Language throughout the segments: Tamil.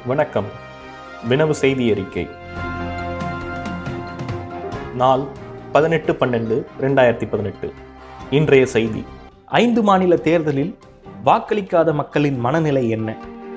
வணக்கம் வினவு செய்தி அறிக்கை நாள் பதினெட்டு பன்னெண்டு ரெண்டாயிரத்தி பதினெட்டு இன்றைய செய்தி ஐந்து மாநில தேர்தலில் வாக்களிக்காத மக்களின் மனநிலை என்ன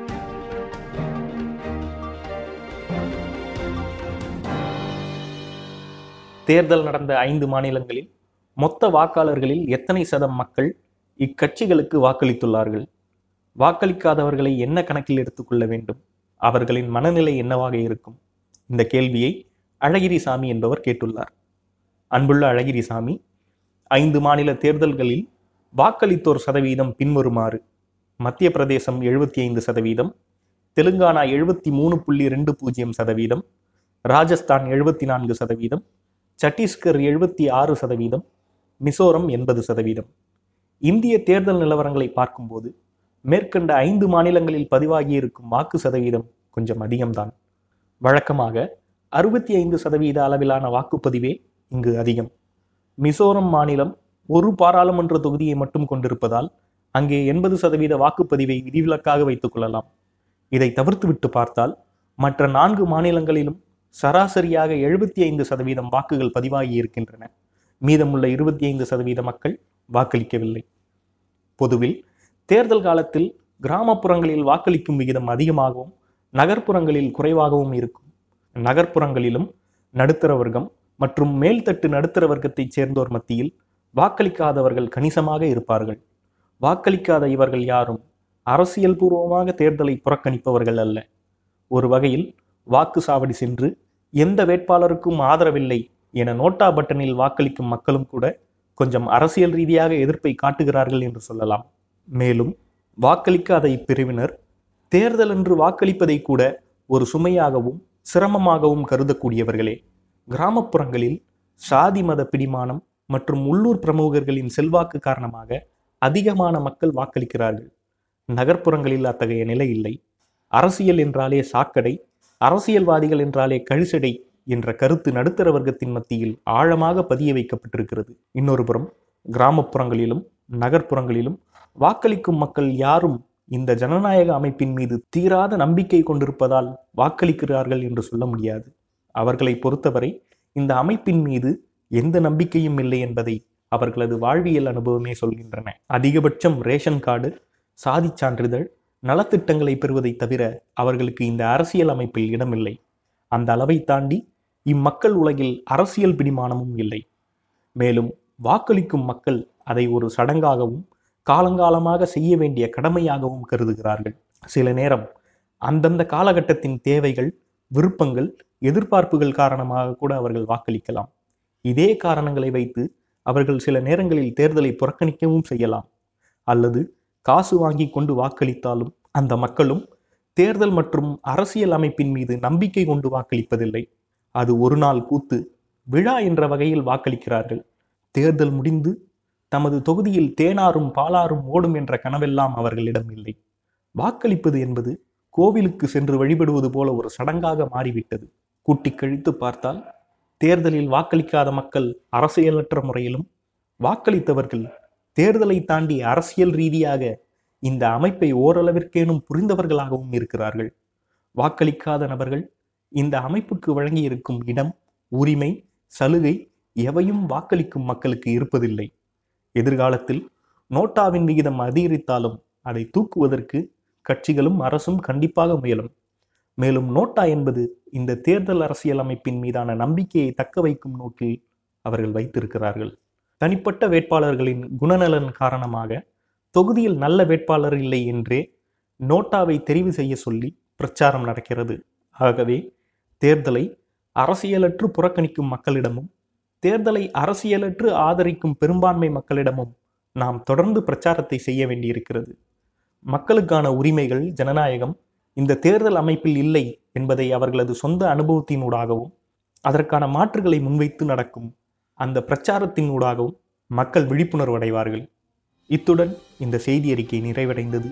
தேர்தல் நடந்த ஐந்து மாநிலங்களில் மொத்த வாக்காளர்களில் எத்தனை சதம் மக்கள் இக்கட்சிகளுக்கு வாக்களித்துள்ளார்கள் வாக்களிக்காதவர்களை என்ன கணக்கில் எடுத்துக்கொள்ள வேண்டும் அவர்களின் மனநிலை என்னவாக இருக்கும் இந்த கேள்வியை அழகிரிசாமி என்பவர் கேட்டுள்ளார் அன்புள்ள அழகிரிசாமி ஐந்து மாநில தேர்தல்களில் வாக்களித்தோர் சதவீதம் பின்வருமாறு மத்திய பிரதேசம் எழுபத்தி ஐந்து சதவீதம் தெலுங்கானா எழுபத்தி மூணு புள்ளி ரெண்டு பூஜ்ஜியம் சதவீதம் ராஜஸ்தான் எழுபத்தி நான்கு சதவீதம் சத்தீஸ்கர் எழுபத்தி ஆறு சதவீதம் மிசோரம் எண்பது சதவீதம் இந்திய தேர்தல் நிலவரங்களை பார்க்கும்போது மேற்கண்ட ஐந்து மாநிலங்களில் பதிவாகியிருக்கும் வாக்கு சதவீதம் கொஞ்சம் அதிகம்தான் வழக்கமாக அறுபத்தி ஐந்து சதவீத அளவிலான வாக்குப்பதிவே இங்கு அதிகம் மிசோரம் மாநிலம் ஒரு பாராளுமன்ற தொகுதியை மட்டும் கொண்டிருப்பதால் அங்கே எண்பது சதவீத வாக்குப்பதிவை விதிவிலக்காக வைத்துக் கொள்ளலாம் இதை தவிர்த்துவிட்டு பார்த்தால் மற்ற நான்கு மாநிலங்களிலும் சராசரியாக எழுபத்தி ஐந்து சதவீதம் வாக்குகள் பதிவாகி இருக்கின்றன மீதமுள்ள இருபத்தி ஐந்து சதவீத மக்கள் வாக்களிக்கவில்லை பொதுவில் தேர்தல் காலத்தில் கிராமப்புறங்களில் வாக்களிக்கும் விகிதம் அதிகமாகவும் நகர்ப்புறங்களில் குறைவாகவும் இருக்கும் நகர்ப்புறங்களிலும் நடுத்தர வர்க்கம் மற்றும் மேல்தட்டு நடுத்தர வர்க்கத்தைச் சேர்ந்தோர் மத்தியில் வாக்களிக்காதவர்கள் கணிசமாக இருப்பார்கள் வாக்களிக்காத இவர்கள் யாரும் அரசியல் பூர்வமாக தேர்தலை புறக்கணிப்பவர்கள் அல்ல ஒரு வகையில் வாக்கு சாவடி சென்று எந்த வேட்பாளருக்கும் ஆதரவில்லை என நோட்டா பட்டனில் வாக்களிக்கும் மக்களும் கூட கொஞ்சம் அரசியல் ரீதியாக எதிர்ப்பை காட்டுகிறார்கள் என்று சொல்லலாம் மேலும் வாக்களிக்காத இப்பிரிவினர் தேர்தல் என்று வாக்களிப்பதை கூட ஒரு சுமையாகவும் சிரமமாகவும் கருதக்கூடியவர்களே கிராமப்புறங்களில் சாதி மத பிடிமானம் மற்றும் உள்ளூர் பிரமுகர்களின் செல்வாக்கு காரணமாக அதிகமான மக்கள் வாக்களிக்கிறார்கள் நகர்ப்புறங்களில் அத்தகைய நிலை இல்லை அரசியல் என்றாலே சாக்கடை அரசியல்வாதிகள் என்றாலே கழிசடை என்ற கருத்து நடுத்தர வர்க்கத்தின் மத்தியில் ஆழமாக பதிய வைக்கப்பட்டிருக்கிறது இன்னொரு புறம் கிராமப்புறங்களிலும் நகர்ப்புறங்களிலும் வாக்களிக்கும் மக்கள் யாரும் இந்த ஜனநாயக அமைப்பின் மீது தீராத நம்பிக்கை கொண்டிருப்பதால் வாக்களிக்கிறார்கள் என்று சொல்ல முடியாது அவர்களை பொறுத்தவரை இந்த அமைப்பின் மீது எந்த நம்பிக்கையும் இல்லை என்பதை அவர்களது வாழ்வியல் அனுபவமே சொல்கின்றன அதிகபட்சம் ரேஷன் கார்டு சாதி சான்றிதழ் நலத்திட்டங்களை பெறுவதை தவிர அவர்களுக்கு இந்த அரசியல் அமைப்பில் இடமில்லை அந்த அளவை தாண்டி இம்மக்கள் உலகில் அரசியல் பிடிமானமும் இல்லை மேலும் வாக்களிக்கும் மக்கள் அதை ஒரு சடங்காகவும் காலங்காலமாக செய்ய வேண்டிய கடமையாகவும் கருதுகிறார்கள் சில நேரம் அந்தந்த காலகட்டத்தின் தேவைகள் விருப்பங்கள் எதிர்பார்ப்புகள் காரணமாக கூட அவர்கள் வாக்களிக்கலாம் இதே காரணங்களை வைத்து அவர்கள் சில நேரங்களில் தேர்தலை புறக்கணிக்கவும் செய்யலாம் அல்லது காசு வாங்கி கொண்டு வாக்களித்தாலும் அந்த மக்களும் தேர்தல் மற்றும் அரசியல் அமைப்பின் மீது நம்பிக்கை கொண்டு வாக்களிப்பதில்லை அது ஒரு நாள் கூத்து விழா என்ற வகையில் வாக்களிக்கிறார்கள் தேர்தல் முடிந்து தமது தொகுதியில் தேனாரும் பாலாரும் ஓடும் என்ற கனவெல்லாம் அவர்களிடம் இல்லை வாக்களிப்பது என்பது கோவிலுக்கு சென்று வழிபடுவது போல ஒரு சடங்காக மாறிவிட்டது கூட்டி கழித்து பார்த்தால் தேர்தலில் வாக்களிக்காத மக்கள் அரசியலற்ற முறையிலும் வாக்களித்தவர்கள் தேர்தலை தாண்டி அரசியல் ரீதியாக இந்த அமைப்பை ஓரளவிற்கேனும் புரிந்தவர்களாகவும் இருக்கிறார்கள் வாக்களிக்காத நபர்கள் இந்த அமைப்புக்கு வழங்கியிருக்கும் இடம் உரிமை சலுகை எவையும் வாக்களிக்கும் மக்களுக்கு இருப்பதில்லை எதிர்காலத்தில் நோட்டாவின் விகிதம் அதிகரித்தாலும் அதை தூக்குவதற்கு கட்சிகளும் அரசும் கண்டிப்பாக முயலும் மேலும் நோட்டா என்பது இந்த தேர்தல் அரசியல் அமைப்பின் மீதான நம்பிக்கையை தக்க வைக்கும் நோக்கில் அவர்கள் வைத்திருக்கிறார்கள் தனிப்பட்ட வேட்பாளர்களின் குணநலன் காரணமாக தொகுதியில் நல்ல வேட்பாளர் இல்லை என்றே நோட்டாவை தெரிவு செய்ய சொல்லி பிரச்சாரம் நடக்கிறது ஆகவே தேர்தலை அரசியலற்று புறக்கணிக்கும் மக்களிடமும் தேர்தலை அரசியலற்று ஆதரிக்கும் பெரும்பான்மை மக்களிடமும் நாம் தொடர்ந்து பிரச்சாரத்தை செய்ய வேண்டியிருக்கிறது மக்களுக்கான உரிமைகள் ஜனநாயகம் இந்த தேர்தல் அமைப்பில் இல்லை என்பதை அவர்களது சொந்த அனுபவத்தினூடாகவும் அதற்கான மாற்றுகளை முன்வைத்து நடக்கும் அந்த பிரச்சாரத்தின் ஊடாகவும் மக்கள் விழிப்புணர்வு அடைவார்கள் இத்துடன் இந்த செய்தி அறிக்கை நிறைவடைந்தது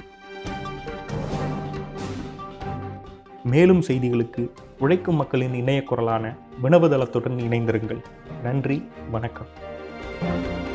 மேலும் செய்திகளுக்கு உழைக்கும் மக்களின் இணைய குரலான வினவுதளத்துடன் இணைந்திருங்கள் நன்றி வணக்கம்